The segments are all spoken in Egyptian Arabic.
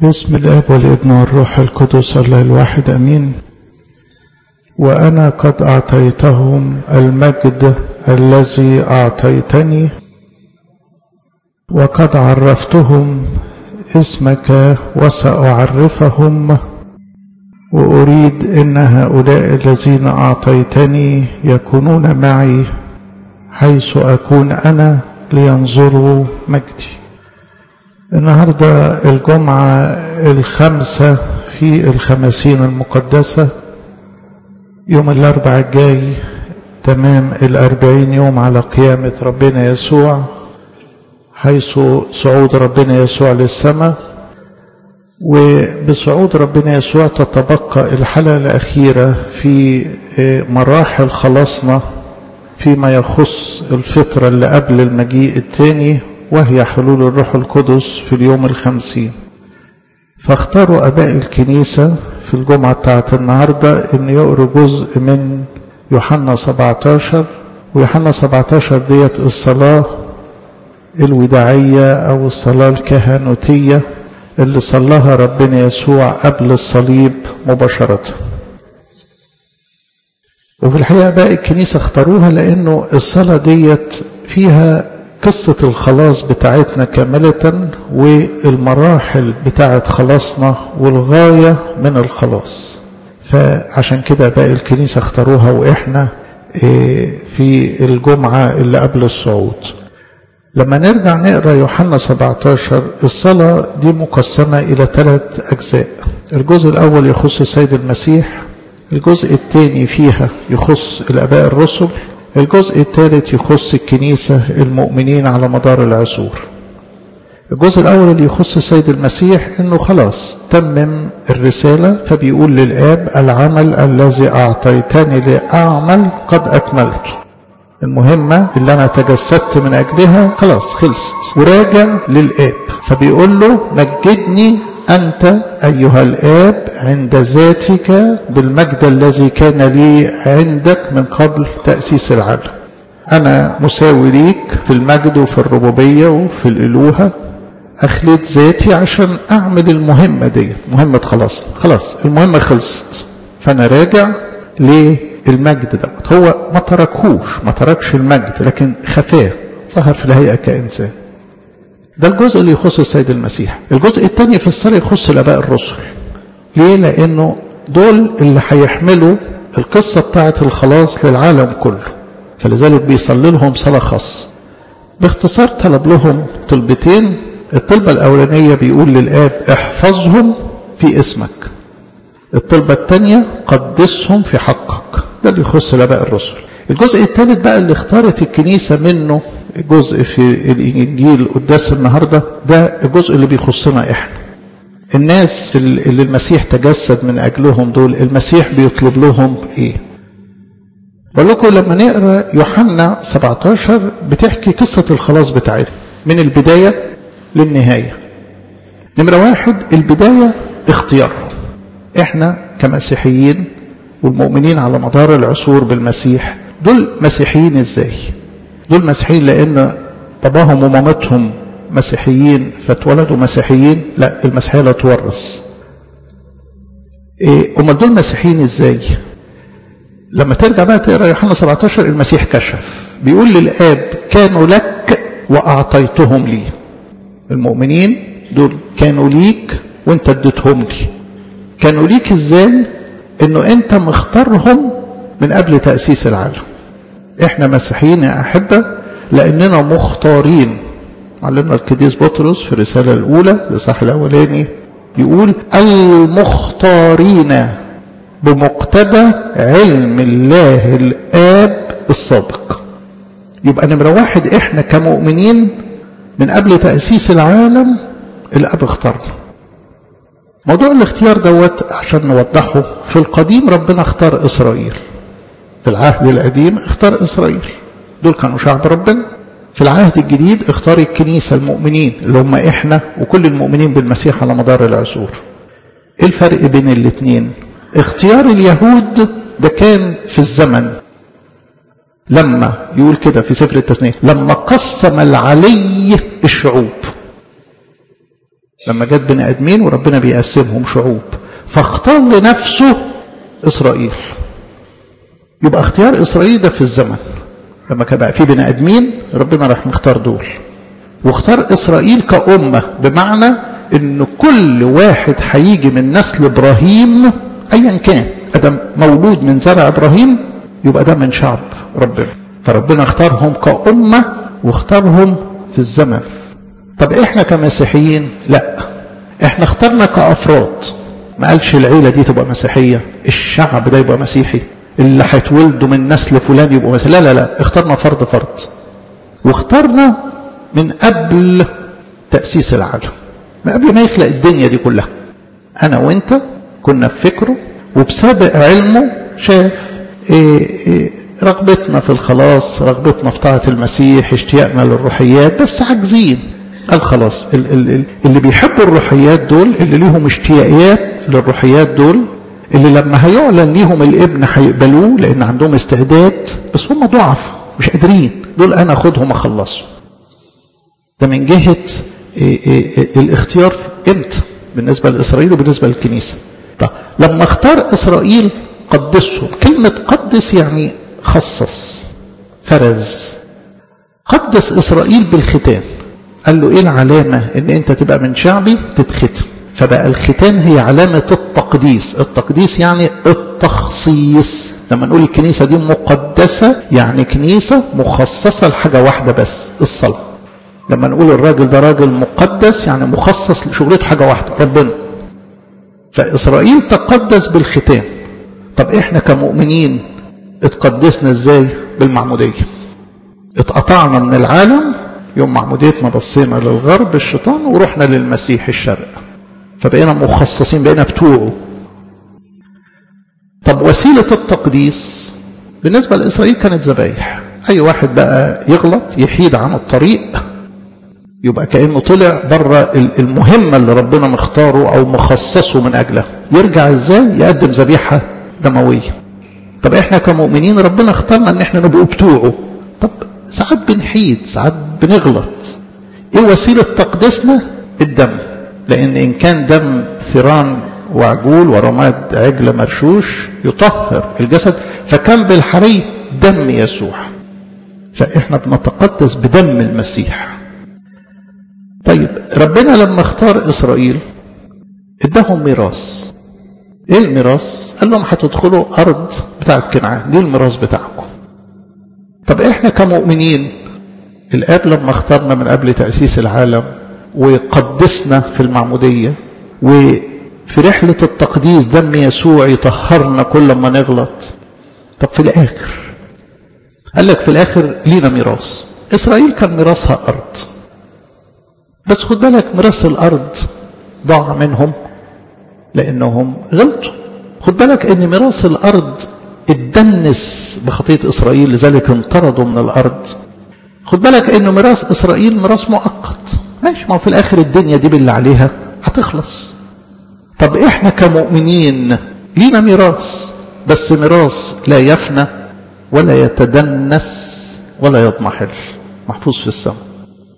بسم الاب والابن والروح القدس الله الواحد امين وانا قد اعطيتهم المجد الذي اعطيتني وقد عرفتهم اسمك وساعرفهم واريد ان هؤلاء الذين اعطيتني يكونون معي حيث اكون انا لينظروا مجدي النهاردة الجمعة الخامسة في الخمسين المقدسة يوم الأربع الجاي تمام الأربعين يوم على قيامة ربنا يسوع حيث صعود ربنا يسوع للسماء وبصعود ربنا يسوع تتبقى الحلقة الأخيرة في مراحل خلاصنا فيما يخص الفترة اللي قبل المجيء الثاني وهي حلول الروح القدس في اليوم الخمسين فاختاروا أباء الكنيسة في الجمعة بتاعت النهاردة أن يقروا جزء من يوحنا 17 ويوحنا 17 ديت الصلاة الوداعية أو الصلاة الكهنوتية اللي صلاها ربنا يسوع قبل الصليب مباشرة وفي الحقيقة باقي الكنيسة اختاروها لأنه الصلاة ديت فيها قصة الخلاص بتاعتنا كاملة والمراحل بتاعت خلاصنا والغاية من الخلاص فعشان كده باقي الكنيسة اختاروها وإحنا في الجمعة اللي قبل الصعود لما نرجع نقرا يوحنا 17 الصلاة دي مقسمة إلى ثلاث أجزاء الجزء الأول يخص السيد المسيح الجزء الثاني فيها يخص الآباء الرسل الجزء الثالث يخص الكنيسة المؤمنين على مدار العصور الجزء الأول اللي يخص السيد المسيح أنه خلاص تمم الرسالة فبيقول للآب العمل الذي أعطيتني لأعمل قد أكملته المهمة اللي أنا تجسدت من أجلها خلاص خلصت وراجع للآب فبيقول له مجدني أنت أيها الآب عند ذاتك بالمجد الذي كان لي عندك من قبل تأسيس العالم أنا مساوي ليك في المجد وفي الربوبية وفي الإلوهة أخليت ذاتي عشان أعمل المهمة دي مهمة خلاص خلاص المهمة خلصت فأنا راجع للمجد دوت هو ما تركهوش ما تركش المجد لكن خفاه ظهر في الهيئة كإنسان ده الجزء اللي يخص السيد المسيح الجزء الثاني في الصلاة يخص الآباء الرسل ليه لأنه دول اللي هيحملوا القصة بتاعة الخلاص للعالم كله فلذلك بيصلي لهم صلاة خاصة باختصار طلب لهم طلبتين الطلبة الأولانية بيقول للآب احفظهم في اسمك الطلبة الثانية قدسهم في حقك ده اللي يخص الآباء الرسل الجزء الثالث بقى اللي اختارت الكنيسة منه جزء في الإنجيل قداس النهاردة ده الجزء اللي بيخصنا إحنا الناس اللي المسيح تجسد من أجلهم دول المسيح بيطلب لهم إيه بقول لكم لما نقرا يوحنا 17 بتحكي قصة الخلاص بتاعتنا من البداية للنهاية نمرة واحد البداية اختيارهم احنا كمسيحيين والمؤمنين على مدار العصور بالمسيح دول مسيحيين ازاي دول مسيحيين لان باباهم ومامتهم مسيحيين فاتولدوا مسيحيين لا المسيحيه لا تورث إيه امال دول مسيحيين ازاي لما ترجع بقى تقرا يوحنا 17 المسيح كشف بيقول للاب كانوا لك واعطيتهم لي المؤمنين دول كانوا ليك وانت اديتهم لي كانوا ليك ازاي انه انت مختارهم من قبل تاسيس العالم احنا مسيحيين يا احبه لاننا مختارين علمنا القديس بطرس في الرساله الاولى الاصحاح الاولاني يقول المختارين بمقتضى علم الله الاب السابق يبقى نمره واحد احنا كمؤمنين من قبل تاسيس العالم الاب اختارنا موضوع الاختيار دوت عشان نوضحه في القديم ربنا اختار اسرائيل في العهد القديم اختار إسرائيل دول كانوا شعب ربنا في العهد الجديد اختار الكنيسة المؤمنين اللي هم احنا وكل المؤمنين بالمسيح على مدار العصور ايه الفرق بين الاثنين اختيار اليهود ده كان في الزمن لما يقول كده في سفر التثنية لما قسم العلي الشعوب لما جت بني ادمين وربنا بيقسمهم شعوب فاختار لنفسه اسرائيل يبقى اختيار اسرائيل ده في الزمن لما كان بقى في بني ادمين ربنا راح مختار دول واختار اسرائيل كامه بمعنى ان كل واحد هيجي من نسل ابراهيم ايا كان ادم مولود من زرع ابراهيم يبقى ده من شعب ربنا فربنا اختارهم كامه واختارهم في الزمن طب احنا كمسيحيين لا احنا اخترنا كافراد ما قالش العيله دي تبقى مسيحيه الشعب ده يبقى مسيحي اللي هيتولدوا من نسل فلان يبقوا مسيحي لا لا لا اخترنا فرد فرد واخترنا من قبل تاسيس العالم من قبل ما يخلق الدنيا دي كلها انا وانت كنا في فكره وبسابق علمه شاف إيه إيه رغبتنا في الخلاص رغبتنا في طاعة المسيح اشتياقنا للروحيات بس عاجزين قال خلاص اللي بيحبوا الروحيات دول اللي ليهم اشتياقات للروحيات دول اللي لما هيعلن ليهم الابن هيقبلوه لان عندهم استعداد بس هم ضعف مش قادرين دول انا اخدهم اخلصهم ده من جهة إيه إيه الاختيار امتى بالنسبة لإسرائيل وبالنسبة للكنيسة طب لما اختار إسرائيل قدسهم كلمة قدس يعني خصص فرز قدس إسرائيل بالختان قال له إيه العلامة إن أنت تبقى من شعبي تتختم فبقى الختان هي علامة التقديس التقديس يعني التخصيص لما نقول الكنيسة دي مقدسة يعني كنيسة مخصصة لحاجة واحدة بس الصلاة لما نقول الراجل ده راجل مقدس يعني مخصص لشغلته حاجة واحدة ربنا فإسرائيل تقدس بالختان طب احنا كمؤمنين اتقدسنا ازاي بالمعمودية اتقطعنا من العالم يوم معموديتنا بصينا للغرب الشيطان ورحنا للمسيح الشرق فبقينا مخصصين بقينا بتوعه طب وسيلة التقديس بالنسبة لإسرائيل كانت ذبايح أي واحد بقى يغلط يحيد عن الطريق يبقى كأنه طلع بره المهمة اللي ربنا مختاره أو مخصصه من أجلها يرجع إزاي يقدم ذبيحة دموية طب إحنا كمؤمنين ربنا اختارنا إن إحنا نبقى بتوعه طب ساعات بنحيد ساعات بنغلط إيه وسيلة تقديسنا الدم لأن إن كان دم ثيران وعجول ورماد عجل مرشوش يطهر الجسد فكان بالحري دم يسوع فإحنا بنتقدس بدم المسيح طيب ربنا لما اختار إسرائيل اداهم ميراث ايه الميراث قال لهم هتدخلوا أرض بتاعت كنعان دي الميراث بتاعكم طب احنا كمؤمنين الآب لما اختارنا من قبل تأسيس العالم وقدسنا في المعمودية وفي رحلة التقديس دم يسوع يطهرنا كل ما نغلط طب في الآخر قال لك في الآخر لينا ميراث إسرائيل كان ميراثها أرض بس خد بالك ميراث الأرض ضاع منهم لأنهم غلطوا خد بالك أن ميراث الأرض اتدنس بخطية إسرائيل لذلك انطردوا من الأرض خد بالك أن ميراث إسرائيل ميراث مؤقت ماشي ما في الآخر الدنيا دي باللي عليها هتخلص طب إحنا كمؤمنين لينا ميراث بس ميراث لا يفنى ولا يتدنس ولا يضمحل محفوظ في السماء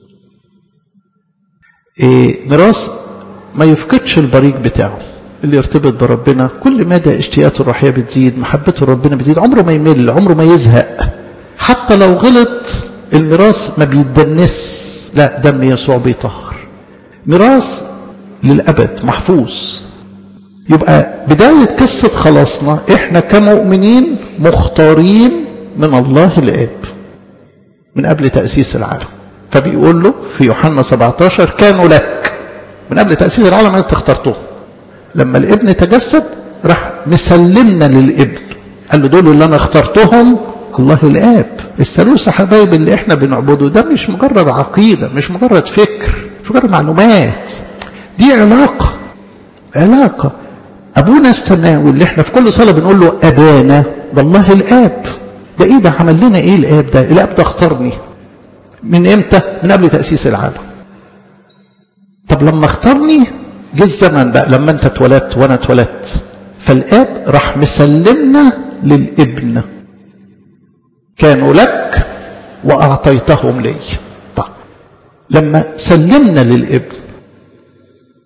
إيه ميراث ما يفقدش البريق بتاعه اللي يرتبط بربنا كل مدى اشتياقاته الروحيه بتزيد محبته لربنا بتزيد عمره ما يمل عمره ما يزهق حتى لو غلط الميراث ما بيتدنس لا دم يسوع بيطهر ميراث للابد محفوظ يبقى بدايه قصه خلاصنا احنا كمؤمنين مختارين من الله الاب من قبل تاسيس العالم فبيقول له في يوحنا 17 كانوا لك من قبل تأسيس العالم أنت اخترتهم لما الابن تجسد راح مسلمنا للابن قال له دول اللي أنا اخترتهم الله الآب الثالوث حبايب اللي احنا بنعبده ده مش مجرد عقيدة مش مجرد فكر مش مجرد معلومات دي علاقة علاقة أبونا السماوي اللي احنا في كل صلاة بنقول له أبانا ده الله الآب ده إيه ده عمل لنا إيه الآب ده الآب ده اختارني من امتى من قبل تأسيس العالم طب لما اختارني جه الزمن بقى لما انت اتولدت وانا اتولدت فالاب راح مسلمنا للابن كانوا لك واعطيتهم لي طب لما سلمنا للابن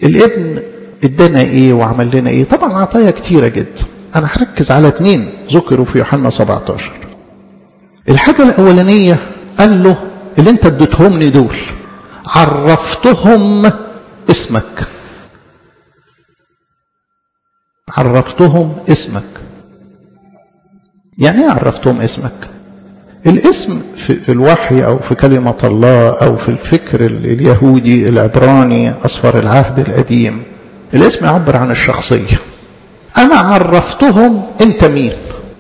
الابن ادانا ايه وعمل لنا ايه طبعا عطايا كتيرة جدا انا هركز على اتنين ذكروا في يوحنا 17 الحاجة الاولانية قال له اللي انت اديتهمني دول عرفتهم اسمك عرفتهم اسمك يعني ايه عرفتهم اسمك الاسم في, في الوحي او في كلمة الله او في الفكر اليهودي العبراني اصفر العهد القديم الاسم يعبر عن الشخصية انا عرفتهم انت مين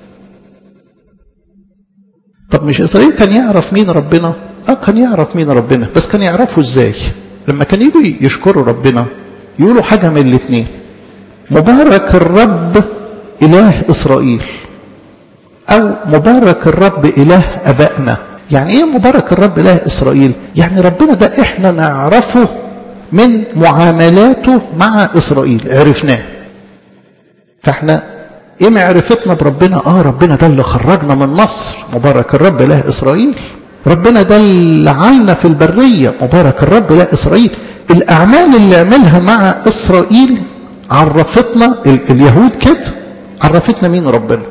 طب مش اسرائيل كان يعرف مين ربنا اه كان يعرف مين ربنا بس كان يعرفه ازاي لما كان يجوا يشكروا ربنا يقولوا حاجة من الاثنين مبارك الرب اله اسرائيل او مبارك الرب اله ابائنا يعني ايه مبارك الرب اله اسرائيل يعني ربنا ده احنا نعرفه من معاملاته مع اسرائيل عرفناه فاحنا ايه معرفتنا بربنا اه ربنا ده اللي خرجنا من مصر مبارك الرب اله اسرائيل ربنا ده اللي عالنا في البرية مبارك الرب اله اسرائيل الاعمال اللي عملها مع اسرائيل عرفتنا اليهود كده عرفتنا مين ربنا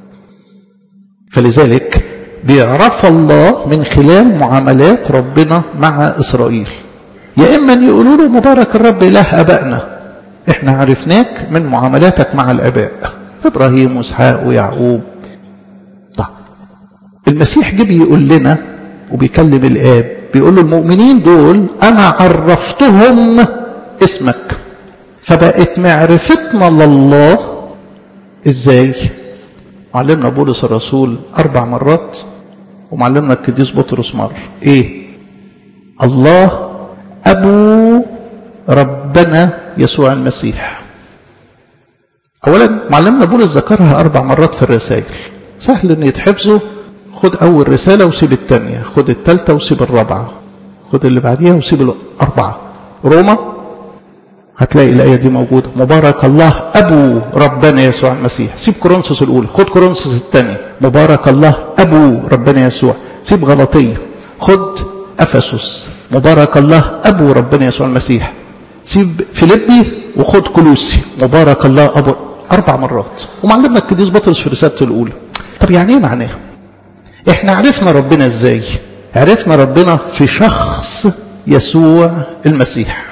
فلذلك بيعرف الله من خلال معاملات ربنا مع إسرائيل يا إما أن يقولوا له مبارك الرب إله أبائنا إحنا عرفناك من معاملاتك مع الأباء إبراهيم وإسحاق ويعقوب طيب المسيح جه بيقول لنا وبيكلم الآب بيقول له المؤمنين دول أنا عرفتهم اسمك فبقت معرفتنا لله إزاي معلمنا بولس الرسول أربع مرات ومعلمنا القديس بطرس مرة إيه الله أبو ربنا يسوع المسيح أولا معلمنا بولس ذكرها أربع مرات في الرسائل سهل أن يتحفظوا خد أول رسالة وسيب الثانية خد الثالثة وسيب الرابعة خد اللي بعديها وسيب الأربعة روما هتلاقي الآية دي موجودة مبارك الله أبو ربنا يسوع المسيح سيب كورنثوس الأولى خد كورنثوس الثانية مبارك الله أبو ربنا يسوع سيب غلطية خد أفسس مبارك الله أبو ربنا يسوع المسيح سيب فيليبي وخد كلوسي مبارك الله أبو أربع مرات ومعلمنا القديس بطرس في رسالته الأولى طب يعني إيه معناها؟ إحنا عرفنا ربنا إزاي؟ عرفنا ربنا في شخص يسوع المسيح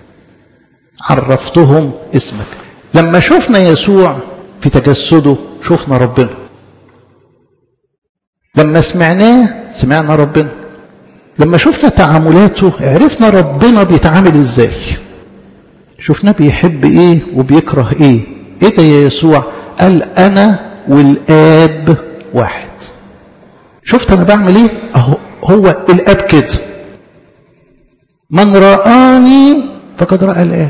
عرفتهم اسمك لما شفنا يسوع في تجسده شفنا ربنا لما سمعناه سمعنا ربنا لما شفنا تعاملاته عرفنا ربنا بيتعامل ازاي شفناه بيحب ايه وبيكره ايه ايه ده يا يسوع قال انا والاب واحد شفت انا بعمل ايه اهو هو الاب كده من رآني فقد رأى الاب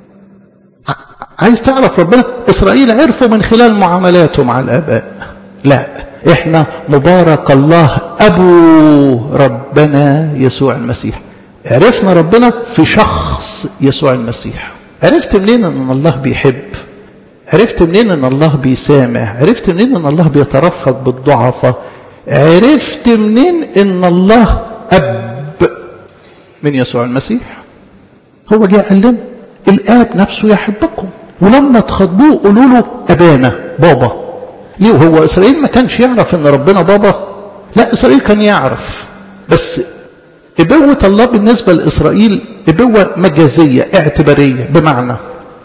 عايز تعرف ربنا إسرائيل عرفوا من خلال معاملاته مع الآباء لا إحنا مبارك الله أبو ربنا يسوع المسيح عرفنا ربنا في شخص يسوع المسيح عرفت منين أن الله بيحب عرفت منين أن الله بيسامح عرفت منين أن الله بيترفق بالضعفاء عرفت منين أن الله أب من يسوع المسيح هو جاء قال لنا الآب نفسه يحبكم ولما تخاطبوه قولوا له أبانا بابا ليه هو إسرائيل ما كانش يعرف أن ربنا بابا لا إسرائيل كان يعرف بس إبوة الله بالنسبة لإسرائيل إبوة مجازية اعتبارية بمعنى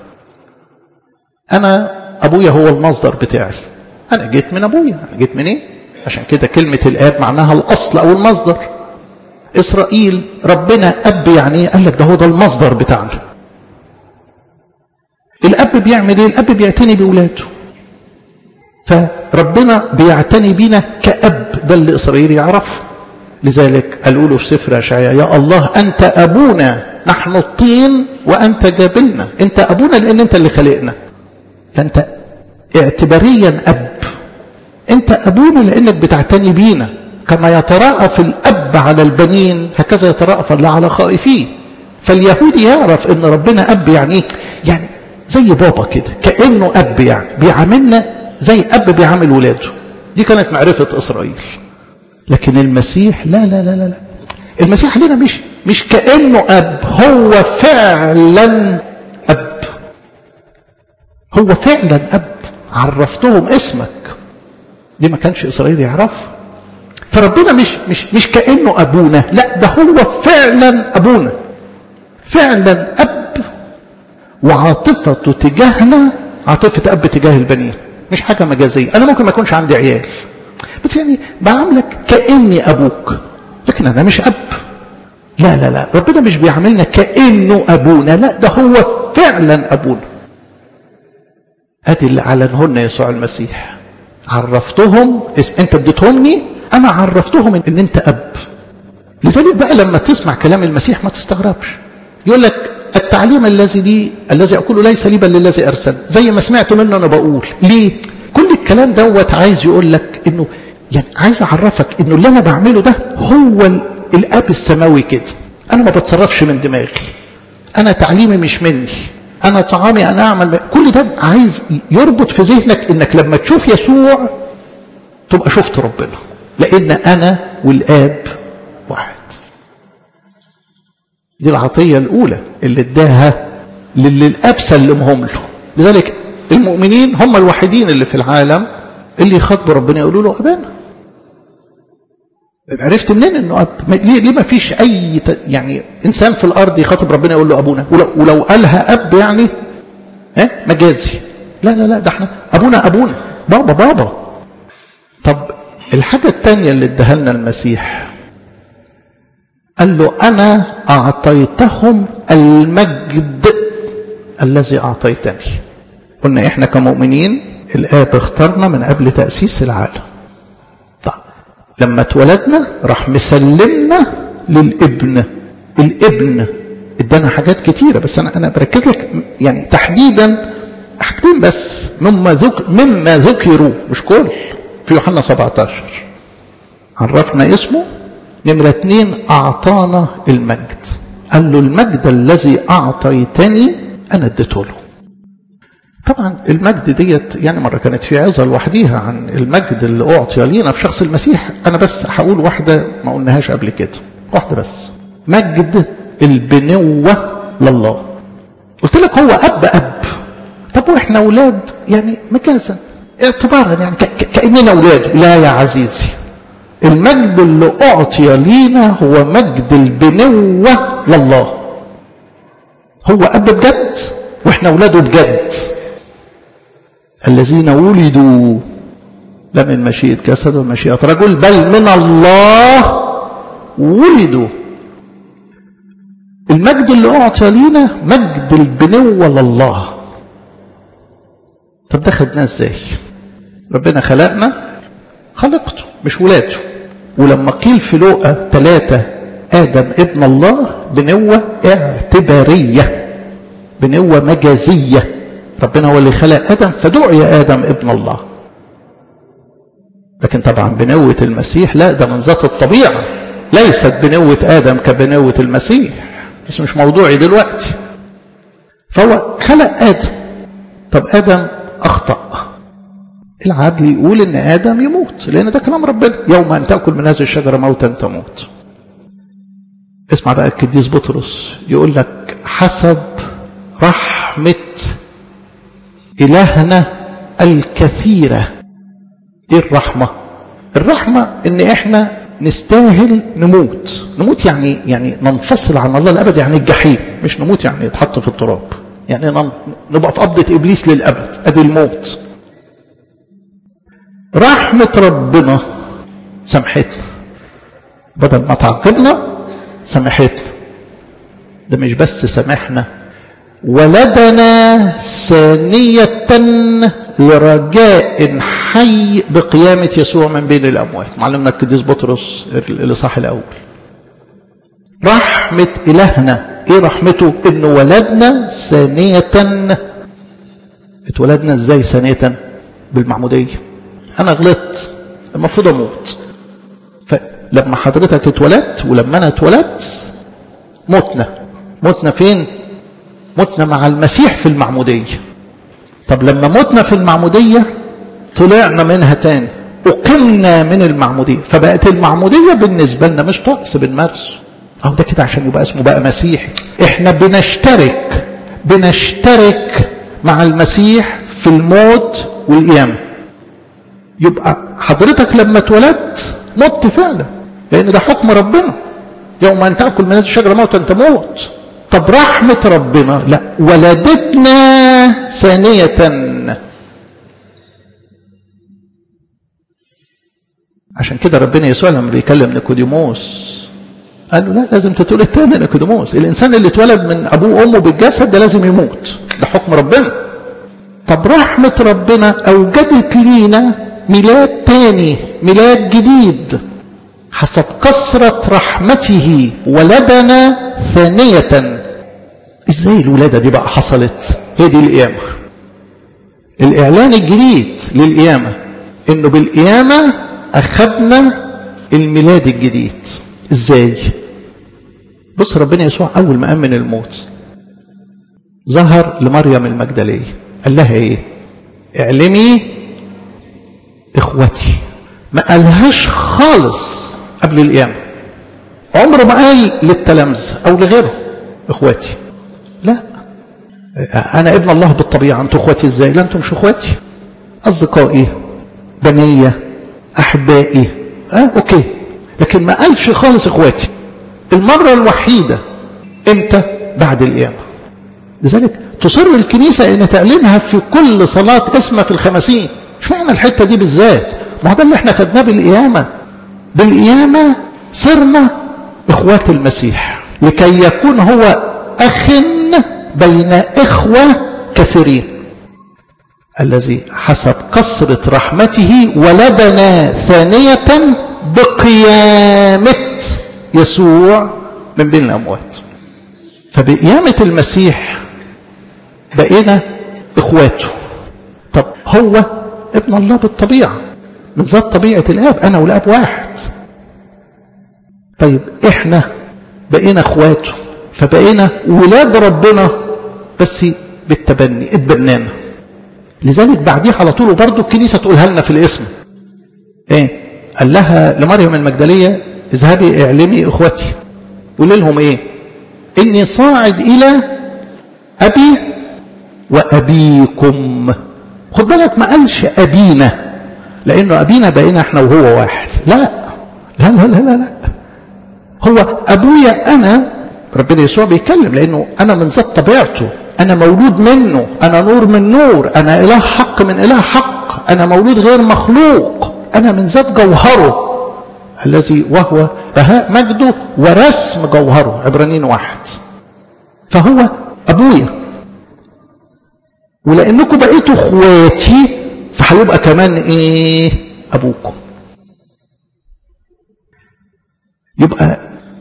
أنا أبويا هو المصدر بتاعي أنا جيت من أبويا أنا جيت من إيه عشان كده كلمة الآب معناها الأصل أو المصدر إسرائيل ربنا أب يعني إيه قال لك ده هو ده المصدر بتاعنا الأب بيعمل إيه الأب بيعتني بولاده فربنا بيعتني بينا كأب ده اللي إسرائيل يعرفه لذلك قالوا له في سفر أشعياء يا الله أنت أبونا نحن الطين وأنت جابلنا أنت أبونا لأن أنت اللي خلقنا فأنت اعتباريا أب أنت أبونا لأنك بتعتني بينا كما يتراءف الأب على البنين هكذا يتراءف الله على خائفيه فاليهودي يعرف أن ربنا أب يعني يعني زي بابا كده كأنه أب يعني بيعاملنا زي أب بيعامل ولاده دي كانت معرفة إسرائيل لكن المسيح لا لا لا لا, لا. المسيح لنا مش مش كأنه أب هو فعلا هو فعلا أب عرفتهم اسمك دي ما كانش إسرائيل يعرف فربنا مش مش مش كأنه أبونا لا ده هو فعلا أبونا فعلا أب وعاطفته تجاهنا عاطفة أب تجاه البنين مش حاجة مجازية أنا ممكن ما يكونش عندي عيال بس يعني بعاملك كأني أبوك لكن أنا مش أب لا لا لا ربنا مش بيعاملنا كأنه أبونا لا ده هو فعلا أبونا أدي اللي أعلنهن يسوع المسيح عرفتهم اسم أنت اديتهمني أنا عرفتهم إن أنت أب لذلك بقى لما تسمع كلام المسيح ما تستغربش يقول لك التعليم الذي لي الذي أقوله ليس لي بل للذي أرسل زي ما سمعت منه أنا بقول ليه كل الكلام دوت عايز يقول لك إنه يعني عايز أعرفك إنه اللي أنا بعمله ده هو الاب السماوي كده انا ما بتصرفش من دماغي انا تعليمي مش مني انا طعامي انا اعمل كل ده عايز يربط في ذهنك انك لما تشوف يسوع تبقى شفت ربنا لان انا والاب واحد دي العطية الأولى اللي اداها للي الأب سلمهم له لذلك المؤمنين هم الوحيدين اللي في العالم اللي يخاطبوا ربنا يقولوا له أبانا عرفت منين انه اب ليه ليه ما فيش اي ت... يعني انسان في الارض يخاطب ربنا يقول له ابونا ولو, ولو قالها اب يعني ها مجازي لا لا لا ده احنا ابونا ابونا بابا بابا طب الحاجه الثانيه اللي اداها لنا المسيح قال له انا اعطيتهم المجد الذي اعطيتني قلنا احنا كمؤمنين الاب اختارنا من قبل تاسيس العالم لما اتولدنا راح مسلمنا للابن الابن ادانا حاجات كتيرة بس انا انا بركز لك يعني تحديدا حاجتين بس مما ذك مما ذكروا مش كل في يوحنا 17 عرفنا اسمه نمرة اتنين اعطانا المجد قال له المجد الذي اعطيتني انا اديته له طبعا المجد ديت يعني مرة كانت في عظة لوحديها عن المجد اللي أعطي لينا في شخص المسيح أنا بس هقول واحدة ما قلناهاش قبل كده واحدة بس مجد البنوة لله قلت لك هو أب أب طب وإحنا أولاد يعني مجازا اعتبارا يعني كأننا أولاد لا يا عزيزي المجد اللي أعطي لينا هو مجد البنوة لله هو أب بجد وإحنا أولاده بجد الذين ولدوا لا من مشيئة جسد ومشيئة رجل بل من الله ولدوا المجد اللي أعطى لينا مجد البنوة لله طب ده خدناه ازاي ربنا خلقنا خلقته مش ولاده ولما قيل في لوقا ثلاثة آدم ابن الله بنوة اعتبارية بنوة مجازية ربنا هو اللي خلق آدم فدعي آدم ابن الله لكن طبعا بنوة المسيح لا ده من ذات الطبيعة ليست بنوة آدم كبنوة المسيح بس مش موضوعي دلوقتي فهو خلق آدم طب آدم أخطأ العدل يقول إن آدم يموت لأن ده كلام ربنا يوم أن تأكل من هذه الشجرة موتا تموت اسمع بقى القديس بطرس يقول لك حسب رحمة إلهنا الكثيرة إيه الرحمة الرحمة إن إحنا نستاهل نموت نموت يعني يعني ننفصل عن الله الأبد يعني الجحيم مش نموت يعني يتحط في التراب يعني نبقى في قبضة إبليس للأبد أدي الموت رحمة ربنا سامحتنا بدل ما تعاقبنا سامحتنا ده مش بس سامحنا ولدنا ثانية لرجاء حي بقيامة يسوع من بين الأموات معلمنا القديس بطرس الإصحاح الأول رحمة إلهنا إيه رحمته إنه ولدنا ثانية اتولدنا إزاي ثانية بالمعمودية أنا غلطت المفروض أموت فلما حضرتك اتولدت ولما أنا اتولدت متنا متنا فين متنا مع المسيح في المعمودية طب لما متنا في المعمودية طلعنا منها تاني أقمنا من المعمودية فبقت المعمودية بالنسبة لنا مش طقس بنمارسه أو ده كده عشان يبقى اسمه بقى مسيحي احنا بنشترك بنشترك مع المسيح في الموت والقيامة يبقى حضرتك لما اتولدت مت فعلا لأن ده حكم ربنا يوم أن تأكل من هذه الشجرة موتا تموت طب رحمة ربنا لا ولدتنا ثانية عشان كده ربنا يسوع لما بيكلم نيكوديموس قال له لا لازم تتولد تاني نيكوديموس الانسان اللي اتولد من ابوه وامه بالجسد ده لازم يموت ده حكم ربنا طب رحمة ربنا اوجدت لينا ميلاد تاني ميلاد جديد حسب كثرة رحمته ولدنا ثانية ازاي الولادة دي بقى حصلت هي دي القيامة الاعلان الجديد للقيامة انه بالقيامة اخذنا الميلاد الجديد ازاي بص ربنا يسوع اول ما قام من الموت ظهر لمريم المجدليه قال لها ايه اعلمي اخوتي ما قالهاش خالص قبل القيامه عمره ما قال للتلامذه او لغيره اخواتي لا انا ابن الله بالطبيعه انتوا اخواتي ازاي لا انتم مش اخواتي اصدقائي بنيه احبائي اه اوكي لكن ما قالش خالص اخواتي المرة الوحيدة امتى بعد القيامة لذلك تصر الكنيسة ان تعلنها في كل صلاة اسمها في الخمسين مش معنى الحتة دي بالذات ما هو ده اللي احنا خدناه بالقيامة بالقيامة صرنا اخوات المسيح لكي يكون هو اخ بين اخوة كثيرين الذي حسب كثرة رحمته ولدنا ثانية بقيامة يسوع من بين الأموات فبقيامة المسيح بقينا إخواته طب هو ابن الله بالطبيعة من ذات طبيعة الآب أنا والآب واحد طيب إحنا بقينا إخواته فبقينا ولاد ربنا بس بالتبني اتبنانا لذلك بعديها على طول برضه الكنيسة تقولها لنا في الاسم ايه قال لها لمريم المجدلية اذهبي اعلمي اخوتي قولي لهم ايه اني صاعد الى ابي وابيكم خد بالك ما قالش ابينا لانه ابينا بقينا احنا وهو واحد لا لا لا لا لا, لا. هو ابويا انا ربنا يسوع بيتكلم لانه انا من ذات طبيعته انا مولود منه انا نور من نور انا اله حق من اله حق انا مولود غير مخلوق انا من ذات جوهره الذي وهو بهاء مجده ورسم جوهره عبرانيين واحد فهو ابويا ولانكم بقيتوا اخواتي فهيبقى كمان ايه ابوكم يبقى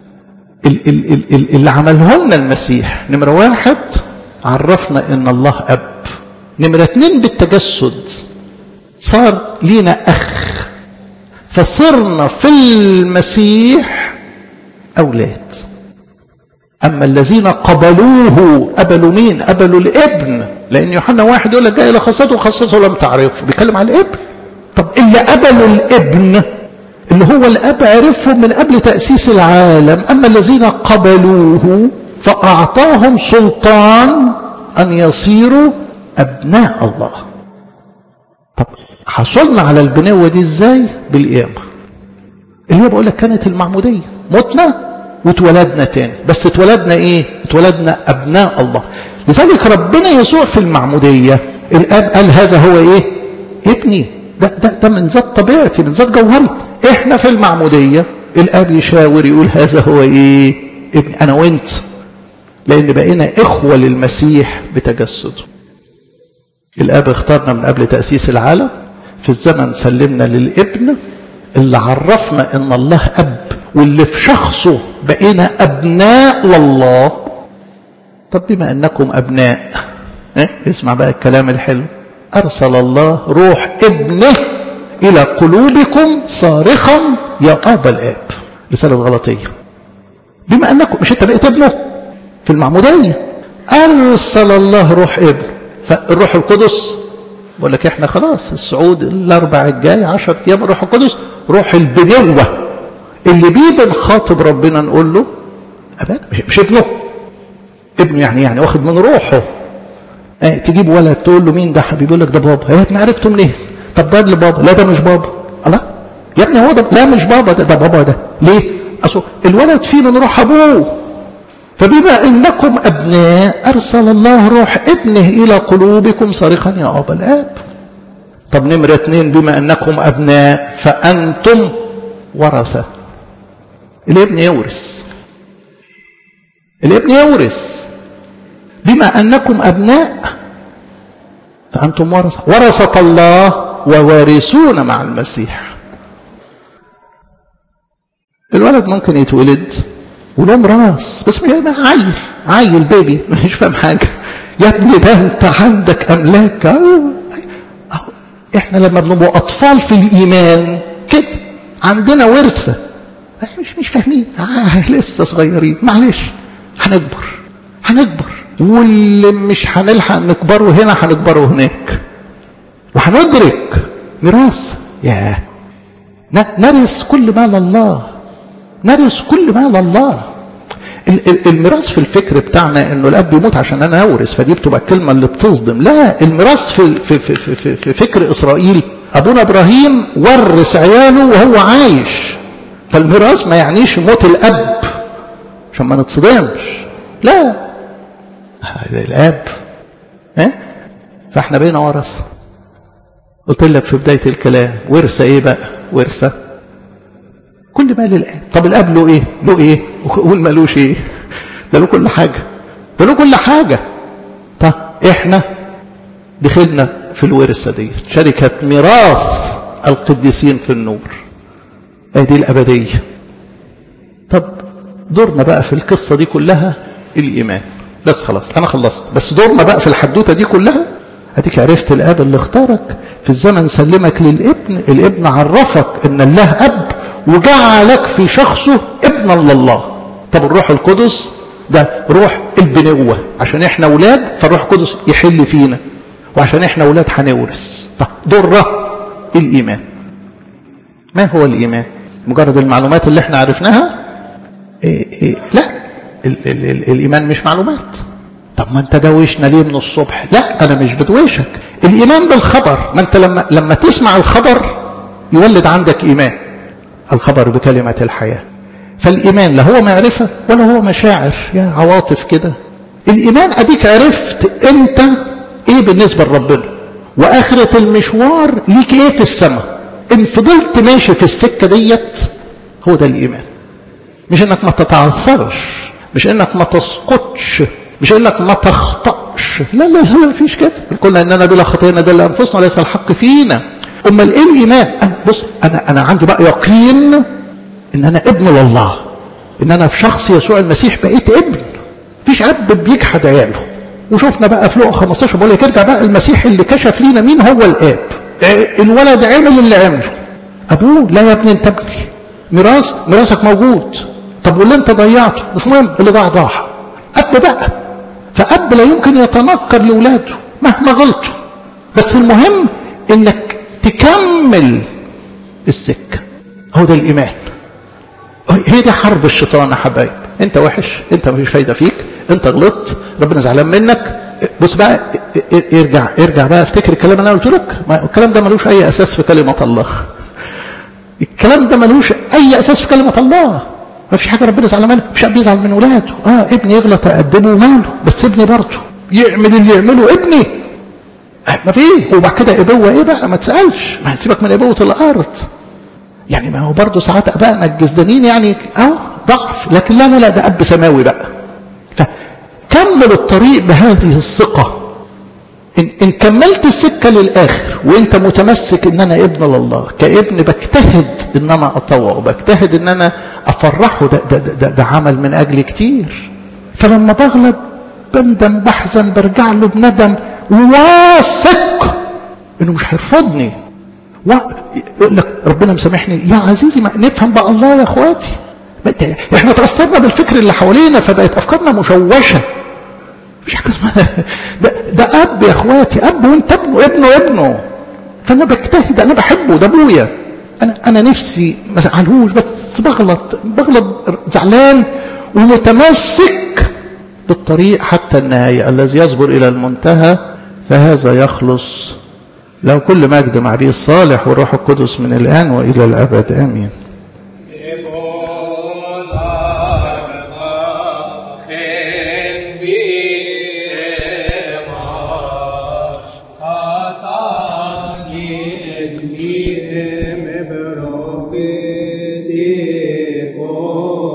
اللي عمله لنا المسيح نمرة واحد عرفنا ان الله اب نمرة اتنين بالتجسد صار لينا اخ فصرنا في المسيح اولاد اما الذين قبلوه قبلوا مين قبلوا الابن لان يوحنا واحد يقول لك جاء الى خاصته وخاصته لم تعرفه بيتكلم على الابن طب اللي قبلوا الابن اللي هو الاب عرفهم من قبل تاسيس العالم اما الذين قبلوه فاعطاهم سلطان ان يصيروا ابناء الله طب حصلنا على البنوة دي ازاي بالقيامة اللي هي بقول لك كانت المعمودية متنا واتولدنا تاني بس اتولدنا ايه اتولدنا ابناء الله لذلك ربنا يسوع في المعمودية الاب قال هذا هو ايه ابني ده, ده, ده من ذات طبيعتي من ذات جوهري احنا في المعمودية الاب يشاور يقول هذا هو ايه ابني انا وانت لان بقينا اخوة للمسيح بتجسده الاب اختارنا من قبل تأسيس العالم في الزمن سلمنا للابن اللي عرفنا ان الله اب واللي في شخصه بقينا ابناء لله طب بما انكم ابناء إيه؟ اسمع بقى الكلام الحلو ارسل الله روح ابنه الى قلوبكم صارخا يا ابا الاب رساله غلطيه بما انكم مش انت بقيت ابنه في المعموديه ارسل الله روح ابنه فالروح القدس بقول لك احنا خلاص الصعود الاربع الجاي 10 ايام الروح القدس روح البنوه اللي بيه بنخاطب ربنا نقول له ابانا مش, مش ابنه ابنه يعني يعني واخد من روحه اه تجيب ولد تقول له مين ده حبيبي يقول لك ده بابا يا ابني عرفته منين طب ده اللي بابا لا ده مش بابا الله يا ابني هو ده لا مش بابا ده, ده بابا ده ليه اصل الولد فيه من روح ابوه فبما انكم ابناء ارسل الله روح ابنه الى قلوبكم صارخا يا ابا الاب طب نمرة اتنين بما انكم ابناء فانتم ورثة الابن يورث الابن يورث بما انكم ابناء فانتم ورثة ورثة الله ووارثون مع المسيح الولد ممكن يتولد وله ميراث بس عيل عيل بيبي مش فاهم حاجه يا ابني ده انت عندك املاك أهو. أهو. احنا لما بنبقى اطفال في الايمان كده عندنا ورثه مش مش فاهمين آه لسه صغيرين معلش هنكبر هنكبر واللي مش هنلحق نكبره هنا هنكبره هناك وهندرك ميراث ياه نرث كل مال الله نرث كل مال الله الميراث في الفكر بتاعنا انه الاب يموت عشان انا اورث فدي بتبقى الكلمه اللي بتصدم لا الميراث في, في, في, في, في, في فكر اسرائيل ابونا ابراهيم ورث عياله وهو عايش فالميراث ما يعنيش موت الاب عشان ما نتصدمش لا هذا الاب ها فاحنا بقينا ورثه قلت لك في بدايه الكلام ورثه ايه بقى ورثه كل ما للاب طب الاب له ايه له ايه وقول مالوش ايه ده له كل حاجه ده له كل حاجه طب احنا دخلنا في الورثه دي شركه ميراث القديسين في النور ادي الابديه طب دورنا بقى في القصه دي كلها الايمان بس خلاص انا خلصت بس دورنا بقى في الحدوته دي كلها اديك عرفت الاب اللي اختارك في الزمن سلمك للابن الابن عرفك ان الله اب وجعلك في شخصه ابنا لله طب الروح القدس ده روح البنوة عشان احنا اولاد فالروح القدس يحل فينا وعشان احنا اولاد هنورث طب دره الايمان ما هو الايمان مجرد المعلومات اللي احنا عرفناها إيه إيه لا ال ال ال الايمان مش معلومات طب ما انت دوشنا ليه من الصبح لا انا مش بدوشك الايمان بالخبر ما انت لما لما تسمع الخبر يولد عندك ايمان الخبر بكلمة الحياة فالإيمان لا هو معرفة ولا هو مشاعر يا عواطف كده الإيمان أديك عرفت أنت إيه بالنسبة لربنا وآخرة المشوار ليك إيه في السماء إن فضلت ماشي في السكة ديت هو ده الإيمان مش إنك ما تتعثرش مش إنك ما تسقطش مش إنك ما تخطأش لا لا لا ما فيش كده قلنا إننا بلا خطيئة ندل أنفسنا وليس الحق فينا امال ايه الايمان أنا بص انا انا عندي بقى يقين ان انا ابن لله ان انا في شخص يسوع المسيح بقيت ابن مفيش اب بيجحد عياله وشفنا بقى في لقا 15 بقول لك ارجع بقى المسيح اللي كشف لينا مين هو الاب الولد عمل اللي عمله ابوه لا يا ابني انت ابني ميراث ميراثك موجود طب واللي انت ضيعته مش مهم اللي ضاع ضاع اب بقى فاب لا يمكن يتنكر لاولاده مهما غلطوا بس المهم انك تكمل السكة هو ده الإيمان هي دي حرب الشيطان يا حبايب انت وحش انت مفيش فايدة فيك انت غلطت ربنا زعلان منك بص بقى ارجع ارجع بقى افتكر الكلام اللي انا قلت لك الكلام ده ملوش اي اساس في كلمة الله الكلام ده ملوش اي اساس في كلمة الله ما فيش حاجة ربنا زعلان منها مفيش حد يزعل من ولاده اه ابني يغلط اقدمه ماله بس ابني برضه يعمل اللي يعمله ابني ما فيه وبعد كده ابوه ايه بقى ما تسالش ما تسيبك من ابوه الارض يعني ما هو برضه ساعات ابائنا الجزدانين يعني اه ضعف لكن لا لا لا ده اب سماوي بقى فكمل الطريق بهذه الثقه إن, إن كملت السكة للآخر وإنت متمسك إن أنا ابن لله كابن بجتهد إن أنا أطوعه بجتهد إن أنا أفرحه ده, ده, ده, ده عمل من أجلي كتير فلما بغلط بندم بحزن برجع له بندم واثق انه مش هيرفضني و... يقول لك ربنا مسامحني يا عزيزي ما نفهم بقى الله يا اخواتي احنا تاثرنا بالفكر اللي حوالينا فبقت افكارنا مشوشه مفيش حاجه اسمها ده, ده اب يا اخواتي اب وانت ابنه ابنه ابنه فانا بجتهد انا بحبه ده ابويا انا انا نفسي ما زعلهوش بس بغلط بغلط زعلان ومتمسك بالطريق حتى النهاية الذي يصبر إلى المنتهى فهذا يخلص له كل مجد مع به الصالح والروح القدس من الآن وإلى الأبد آمين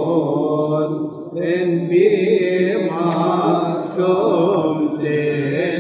En bir mahkum